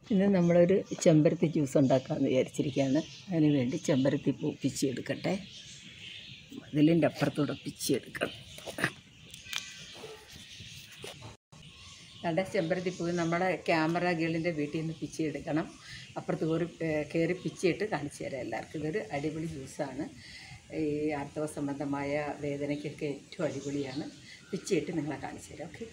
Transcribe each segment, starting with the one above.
ഇന്ന് നമ്മളൊരു ചെമ്പരത്തി ജ്യൂസ് ഉണ്ടാക്കാമെന്ന് വിചാരിച്ചിരിക്കുകയാണ് അതിന് വേണ്ടി ചെമ്പരത്തി പൂ പിച്ചിയെടുക്കട്ടെ മതിലിൻ്റെ അപ്പുറത്തൂടെ പിച്ചിയെടുക്കണം കണ്ട ചെമ്പരത്തി പൂ നമ്മുടെ ക്യാമറ ഗേളിൻ്റെ വീട്ടിൽ നിന്ന് പിച്ചിയെടുക്കണം അപ്പുറത്ത് കയറി കയറി പിച്ചിയിട്ട് കാണിച്ചു തരാം എല്ലാവർക്കും ഇതൊരു അടിപൊളി ജ്യൂസാണ് ഈ ആർത്തവ സംബന്ധമായ വേദനയ്ക്കൊക്കെ ഏറ്റവും അടിപൊളിയാണ് പിച്ചിയിട്ട് നിങ്ങളെ കാണിച്ചു തരാം ഓക്കെ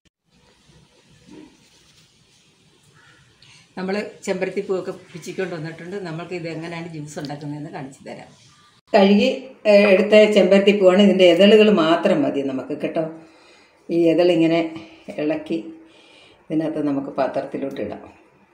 നമ്മൾ ചെമ്പരത്തി പൂവൊക്കെ പിച്ചിക്കൊണ്ട് വന്നിട്ടുണ്ട് നമ്മൾക്ക് ഇത് എങ്ങനെയാണ് ജ്യൂസ് ഉണ്ടാക്കുന്നതെന്ന് കാണിച്ചു തരാം കഴുകി ഏഹ്, എടുത്ത ചെമ്പരത്തി പൂവാണ് ഇതിൻ്റെ ഇതളുകൾ മാത്രം മതി നമുക്ക് കേട്ടോ ഈ ഇതളിങ്ങനെ ഇളക്കി ഇതിനകത്ത് നമുക്ക് പാത്രത്തിലോട്ട് ഇടാം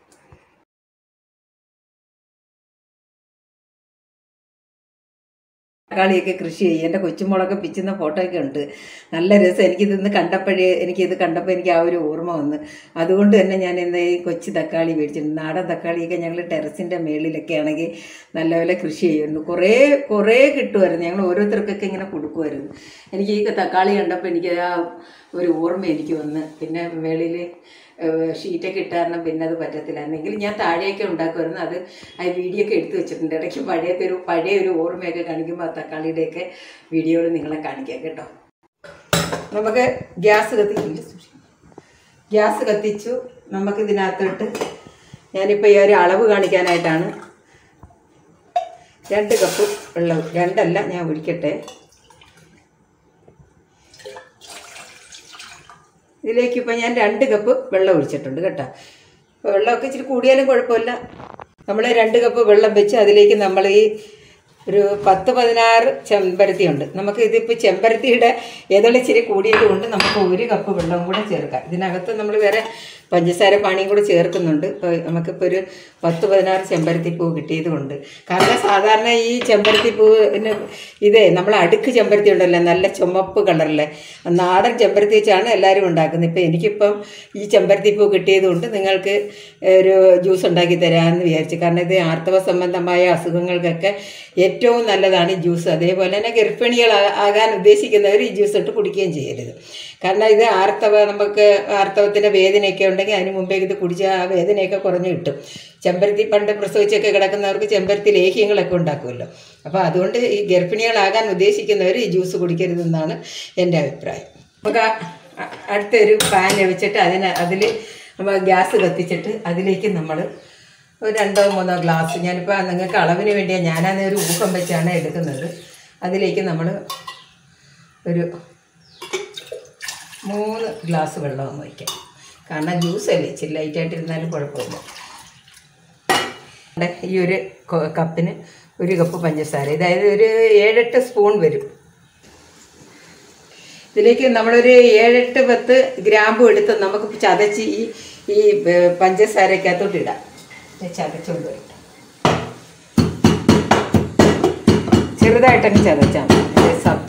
തക്കാളിയൊക്കെ കൃഷി ചെയ്യും എൻ്റെ കൊച്ചുമുളക് പിച്ചുന്ന ഫോട്ടോയൊക്കെ ഉണ്ട് നല്ല രസം എനിക്കിതൊന്ന് കണ്ടപ്പോഴേ എനിക്കിത് കണ്ടപ്പോൾ എനിക്ക് ആ ഒരു ഓർമ്മ വന്ന് അതുകൊണ്ട് തന്നെ ഞാൻ എന്താ ഈ കൊച്ചു തക്കാളി മേടിച്ചിട്ടുണ്ട് നാടൻ തക്കാളിയൊക്കെ ഞങ്ങൾ ടെറസിൻ്റെ മേളിലൊക്കെ ആണെങ്കിൽ നല്ലപോലെ കൃഷി ചെയ്യുമായിരുന്നു കുറേ കുറേ കിട്ടുമായിരുന്നു ഞങ്ങൾ ഓരോരുത്തർക്കൊക്കെ ഇങ്ങനെ കൊടുക്കുമായിരുന്നു എനിക്ക് ഈ തക്കാളി കണ്ടപ്പോൾ എനിക്ക് ആ ഒരു ഓർമ്മ എനിക്ക് വന്ന് പിന്നെ മേളിൽ ഷീറ്റൊക്കെ ഇട്ടാരണം പിന്നെ അത് പറ്റത്തില്ല എന്നെങ്കിലും ഞാൻ താഴെയൊക്കെ ഉണ്ടാക്കുമായിരുന്നു അത് ആ വീഡിയോ ഒക്കെ എടുത്തു വെച്ചിട്ടുണ്ട് ഇടയ്ക്ക് പഴയത്തെ ഒരു പഴയ ഒരു ഓർമ്മയൊക്കെ കാണിക്കുമ്പോൾ ആ തക്കാളിയുടെയൊക്കെ വീഡിയോകൾ നിങ്ങളെ കാണിക്കാം കേട്ടോ നമുക്ക് ഗ്യാസ് കത്തിക്കില്ല ഗ്യാസ് കത്തിച്ചു നമുക്ക് ഇതിനകത്തോട്ട് ഞാനിപ്പോൾ ഈ ഒരു അളവ് കാണിക്കാനായിട്ടാണ് രണ്ട് കപ്പ് വെള്ളം രണ്ടല്ല ഞാൻ ഒഴിക്കട്ടെ ഇതിലേക്ക് ഇപ്പം ഞാൻ രണ്ട് കപ്പ് വെള്ളം ഒഴിച്ചിട്ടുണ്ട് കേട്ടോ അപ്പോൾ വെള്ളമൊക്കെ ഇച്ചിരി കൂടിയാലും കുഴപ്പമില്ല നമ്മൾ രണ്ട് കപ്പ് വെള്ളം വെച്ച് അതിലേക്ക് നമ്മൾ ഈ ഒരു പത്ത് പതിനാറ് ചെമ്പരത്തി ഉണ്ട് നമുക്ക് ഇതിപ്പോൾ ചെമ്പരത്തിയുടെ ഇതളിച്ചിരി കൂടിയത് കൊണ്ട് നമുക്ക് ഒരു കപ്പ് വെള്ളം കൂടെ ചേർക്കാം ഇതിനകത്ത് നമ്മൾ വേറെ പഞ്ചസാര പാനിയും കൂടെ ചേർക്കുന്നുണ്ട് ഇപ്പോൾ നമുക്കിപ്പോൾ ഒരു പത്ത് പതിനാറ് ചെമ്പരത്തി പൂ കിട്ടിയത് കൊണ്ട് കാരണം സാധാരണ ഈ ചെമ്പരത്തി പൂവിന് ഇതേ നമ്മൾ അടുക്ക് ചെമ്പരത്തി ഉണ്ടല്ലോ നല്ല ചുമപ്പ് കളറിലെ നാടൻ ചെമ്പരത്തി വെച്ചാണ് എല്ലാവരും ഉണ്ടാക്കുന്നത് ഇപ്പം എനിക്കിപ്പം ഈ ചെമ്പരത്തി പൂ കിട്ടിയത് കൊണ്ട് നിങ്ങൾക്ക് ഒരു ജ്യൂസ് ഉണ്ടാക്കി തരാമെന്ന് വിചാരിച്ചു കാരണം ഇത് ആർത്തവ സംബന്ധമായ അസുഖങ്ങൾക്കൊക്കെ ഏറ്റവും നല്ലതാണ് ഈ ജ്യൂസ് അതേപോലെ തന്നെ ഗർഭിണികൾ ആകാൻ ഉദ്ദേശിക്കുന്നവർ ഈ ജ്യൂസ് ഇട്ട് കുടിക്കുകയും ചെയ്യരുത് കാരണം ഇത് ആർത്തവ നമുക്ക് ആർത്തവത്തിൻ്റെ വേദനയൊക്കെ ഉണ്ടെങ്കിൽ അതിന് മുമ്പേ ഇത് കുടിച്ചാൽ ആ വേദനയൊക്കെ കുറഞ്ഞു കിട്ടും ചെമ്പരത്തി പണ്ട് പ്രസവിച്ചൊക്കെ കിടക്കുന്നവർക്ക് ചെമ്പരത്തി ലേഹ്യങ്ങളൊക്കെ ഉണ്ടാക്കുമല്ലോ അപ്പോൾ അതുകൊണ്ട് ഈ ഗർഭിണികളാകാൻ ഉദ്ദേശിക്കുന്നവർ ഈ ജ്യൂസ് കുടിക്കരുതെന്നാണ് എൻ്റെ അഭിപ്രായം നമുക്ക് ആ- ആ- അടുത്തൊരു പാൻ വെച്ചിട്ട് അതിന് അതിൽ നമ്മൾ ഗ്യാസ് കത്തിച്ചിട്ട് അതിലേക്ക് നമ്മൾ ഒരു രണ്ടോ മൂന്നോ ഗ്ലാസ് ഞാനിപ്പോൾ നിങ്ങൾക്ക് അളവിന് വേണ്ടിയാണ് ഞാനത് ഒരു ഊക്കം വെച്ചാണ് എടുക്കുന്നത് അതിലേക്ക് നമ്മൾ ഒരു മൂന്ന് ഗ്ലാസ് വെള്ളം ഒന്ന് വയ്ക്കാം കാരണം ജ്യൂസ് അല്ലേ ഇച്ചിരി ലൈറ്റായിട്ടിരുന്നാലും കുഴപ്പമില്ല ഇവിടെ ഈ ഒരു കൊ- കപ്പിന് ഒരു കപ്പ് പഞ്ചസാര അതായത് ഒരു ഏഴെട്ട് സ്പൂൺ വരും ഇതിലേക്ക് നമ്മളൊരു ഏഴെട്ട് പത്ത് ഗ്രാമ്പു എടുത്ത് നമുക്ക് ചതച്ച് ഈ ഈ ഏ, പഞ്ചസാരക്കകത്തോട്ട് ഇടാം ഇത് ചതച്ചുകൊണ്ട് വരട്ടെ ചെറുതായിട്ടങ്ങ് ചതച്ചാൽ മതി ഇത് സബ്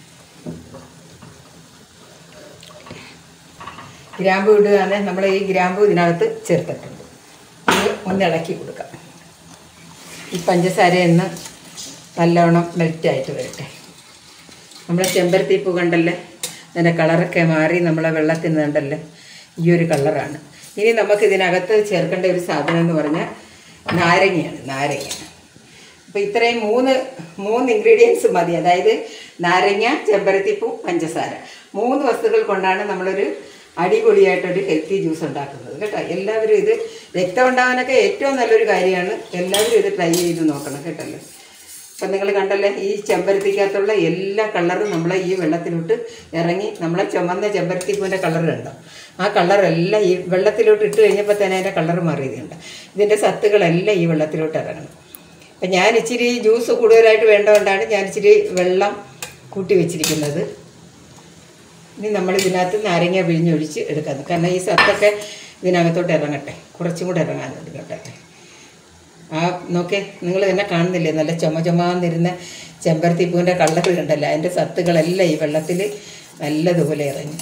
ഗ്രാമ്പു ഇടുകയാണെങ്കിൽ നമ്മൾ ഈ ഗ്രാമ്പു ഇതിനകത്ത് ചേർത്തിട്ടുണ്ട് ഇത് ഒന്ന് ഇളക്കി കൊടുക്കാം ഈ പഞ്ചസാര ഒന്ന് നല്ലവണ്ണം മെൽറ്റായിട്ട് വരട്ടെ നമ്മുടെ ചെമ്പരത്തി പൂ കണ്ടല്ലേ അതിൻ്റെ കളറൊക്കെ മാറി നമ്മളെ വെള്ളത്തിൽ നിന്ന് കണ്ടല്ലേ ഈ ഒരു കളറാണ് ഇനി നമുക്ക് ഇതിനകത്ത് ചേർക്കേണ്ട ഒരു സാധനം എന്ന് പറഞ്ഞാൽ നാരങ്ങയാണ് നാരങ്ങ അപ്പോൾ ഇത്രയും മൂന്ന് മൂന്ന് ഇൻഗ്രീഡിയൻസ് മതി അതായത് നാരങ്ങ ചെമ്പരത്തിപ്പൂ പഞ്ചസാര മൂന്ന് വസ്തുക്കൾ കൊണ്ടാണ് നമ്മളൊരു അടിപൊളിയായിട്ടൊരു ഹെൽത്തി ജ്യൂസ് ഉണ്ടാക്കുന്നത് കേട്ടോ എല്ലാവരും ഇത് രക്തം ഉണ്ടാകാനൊക്കെ ഏറ്റവും നല്ലൊരു കാര്യമാണ് എല്ലാവരും ഇത് ട്രൈ ചെയ്ത് നോക്കണം കേട്ടല്ലോ അപ്പം നിങ്ങൾ കണ്ടല്ലേ ഈ ചെമ്പരത്തിക്കകത്തുള്ള എല്ലാ കളറും നമ്മളെ ഈ വെള്ളത്തിലോട്ട് ഇറങ്ങി നമ്മളെ ചുമന്ന ചെമ്പരത്തിപ്പൂവിൻ്റെ കളർ ഉണ്ടോ ആ കളറെല്ലാം ഈ വെള്ളത്തിലോട്ട് ഇട്ട് കഴിഞ്ഞപ്പോൾ തന്നെ അതിൻ്റെ കളർ മാറിയതുണ്ട് ഇതിൻ്റെ സത്തുകളെല്ലാം ഈ വെള്ളത്തിലോട്ട് ഇറങ്ങണം അപ്പം ഞാൻ ഇച്ചിരി ജ്യൂസ് കൂടുതലായിട്ട് വേണ്ടതുകൊണ്ടാണ് ഞാൻ ഇച്ചിരി വെള്ളം കൂട്ടി വെച്ചിരിക്കുന്നത് ഇനി നമ്മൾ ഇതിനകത്ത് നാരങ്ങ പിഴിഞ്ഞൊഴിച്ച് എടുക്കുന്നത് കാരണം ഈ സത്തൊക്കെ ഇതിനകത്തോട്ട് ഇറങ്ങട്ടെ കുറച്ചും കൂടെ ഇറങ്ങാനുണ്ട് കേട്ടെ ആ നോക്കേ നിങ്ങൾ തന്നെ കാണുന്നില്ലേ നല്ല ചുമ ചുമാന്നിരുന്ന ചെമ്പരത്തി പൂവിൻ്റെ കളർ കണ്ടല്ലോ അതിൻ്റെ സത്തുകളെല്ലാം ഈ വെള്ളത്തിൽ നല്ലതുപോലെ ഇറങ്ങി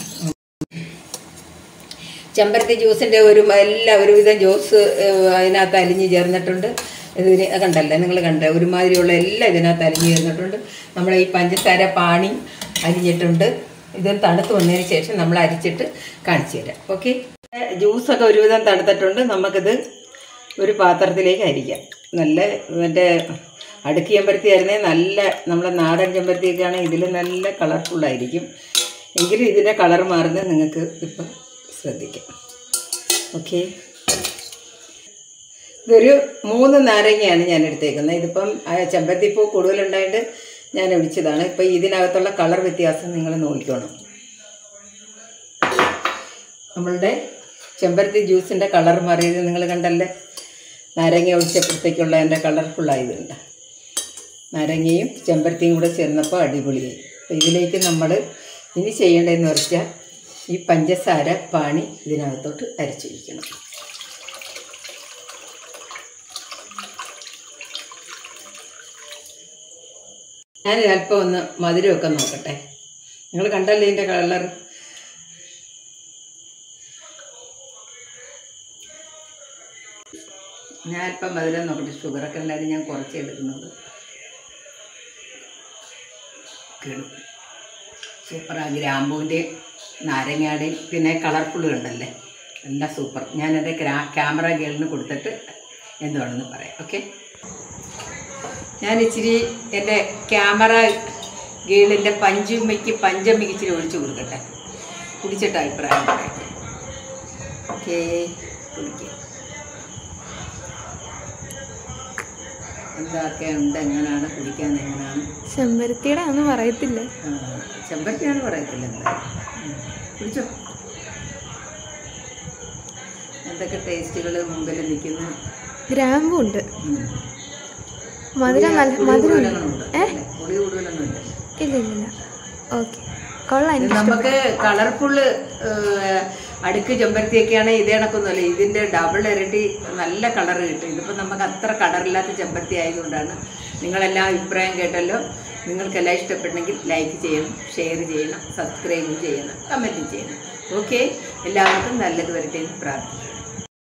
ചെമ്പരത്തി ജ്യൂസിൻ്റെ ഒരു എല്ലാ ഒരുവിധം ജ്യൂസ് ഏഹ്, അതിനകത്ത് അലിഞ്ഞ് ചേർന്നിട്ടുണ്ട് ഇതിന് കണ്ടല്ലേ നിങ്ങൾ കണ്ട ഒരുമാതിരിയുള്ള എല്ലാം ഇതിനകത്ത് അലിഞ്ഞ് ചേർന്നിട്ടുണ്ട് നമ്മൾ ഈ പഞ്ചസാര പാണി അരിഞ്ഞിട്ടുണ്ട് ഇത് തണുത്ത് വന്നതിന് ശേഷം നമ്മൾ അരിച്ചിട്ട് കാണിച്ചു തരാം ഓക്കെ ജ്യൂസൊക്കെ ഒരുവിധം തണുത്തിട്ടുണ്ട് നമുക്കിത് ഒരു പാത്രത്തിലേക്ക് അരിക്കാം നല്ല മറ്റേ അടുക്ക് ചെമ്പരത്തി ആയിരുന്നേ നല്ല നമ്മുടെ നാടൻ ചെമ്പരത്തിയൊക്കെയാണെങ്കിൽ ഇതിൽ നല്ല കളർഫുള്ളായിരിക്കും എങ്കിലും ഇതിൻ്റെ കളർ മാറുന്നത് നിങ്ങൾക്ക് ഇപ്പം ശ്രദ്ധിക്കാം ഓക്കെ ഇതൊരു മൂന്ന് നാരങ്ങയാണ് ഞാൻ എടുത്തേക്കുന്നത് ഇതിപ്പം ആ ചെമ്പരത്തിപ്പൂ കൂടുതലുണ്ടായിട്ട് ഞാൻ ഒഴിച്ചതാണ് ഇപ്പം ഇതിനകത്തുള്ള കളർ വ്യത്യാസം നിങ്ങൾ നോക്കിക്കോണം നമ്മളുടെ ചെമ്പരത്തി ജ്യൂസിൻ്റെ കളർ മാറിയത് നിങ്ങൾ കണ്ടല്ലേ നാരങ്ങ ഒഴിച്ചപ്പോഴത്തേക്കുള്ള എൻ്റെ കളർഫുള്ളായതുണ്ട് നാരങ്ങയും ചെമ്പരത്തിയും കൂടെ ചേർന്നപ്പോൾ അടിപൊളിയായി അപ്പോൾ ഇതിലേക്ക് നമ്മൾ ഇനി ചെയ്യേണ്ടതെന്ന് വെച്ചാൽ ഈ പഞ്ചസാര പാണി ഇതിനകത്തോട്ട് അരച്ചൊഴിക്കണം ഞാൻ അല്പം ഒന്ന് മധുരമൊക്കെ നോക്കട്ടെ നിങ്ങൾ കണ്ടല്ലേ ഇതിൻ്റെ കളർ ഞാൻ അല്പം മധുരം നോക്കട്ടെ ഷുഗറൊക്കെ ഉണ്ടായിരുന്നു ഞാൻ കുറച്ച് എടുക്കുന്നത് കേടും സൂപ്പറാ ഗ്രാമ്പൂവിൻ്റെയും നാരങ്ങയുടെയും പിന്നെ കളർഫുൾ കണ്ടല്ലേ എല്ലാം സൂപ്പർ ഞാനത് ക്യാമറ ഗേളിന് കൊടുത്തിട്ട് എന്തുവാണെന്ന് പറയാം ഓക്കെ ഞാൻ ഇച്ചിരി എൻ്റെ ക്യാമറ ഗേളിൻ്റെ പഞ്ചുമ്മയ്ക്ക് പഞ്ചമ്മയ്ക്ക് ഇച്ചിരി ഒഴിച്ചു കൊടുക്കട്ടെ കുടിച്ചിട്ട് അഭിപ്രായം പറയാം ഓക്കേ കുടിക്കുക എന്തൊക്കെ ഉണ്ട് എങ്ങനെയാണ് കുടിക്കാൻ എങ്ങനെയാണ് ചെമ്പരത്തിയുടെ ഒന്നും പറയത്തില്ല ആ, ചെമ്പരത്തിയാണ് പറയത്തില്ല എന്തായാലും ഉം. കുടിച്ചോ എന്തൊക്കെ ടേസ്റ്റുകൾ മുമ്പിൽ നിൽക്കുന്നു ഗ്രാമ്പും ഉണ്ട് ഉം. മധുരം നല്ല പുളി മധുരം കൂടുതലൊന്നുമുണ്ട് അല്ലേ? പുളി കൂടുതലൊന്നും ഇല്ല ഇല്ല ഇല്ല ഇല്ല ഓക്കെ കൊള്ളാം ഇത് എനിക്ക് നമുക്ക് കളർഫുള്ള് അടുക്ക് ചെമ്പരത്തിയൊക്കെയാണ് ഇതേ കണക്കൊന്നുമല്ല ഇതിൻ്റെ ഡബിൾ ഇരട്ടി നല്ല കളർ കിട്ടും ഇതിപ്പോൾ നമുക്ക് അത്ര കളറില്ലാത്ത ചെമ്പരത്തി ആയതുകൊണ്ടാണ് നിങ്ങളെല്ലാം അഭിപ്രായം കേട്ടല്ലോ നിങ്ങൾക്കെല്ലാം ഇഷ്ടപ്പെട്ടെങ്കിൽ ലൈക്ക് ചെയ്യണം ഷെയർ ചെയ്യണം സബ്സ്ക്രൈബ് ചെയ്യണം കമൻറ്റ് ചെയ്യണം ഓക്കെ എല്ലാവർക്കും നല്ലത് വരട്ടെ എന്ന് പ്രാർത്ഥിക്കുന്നു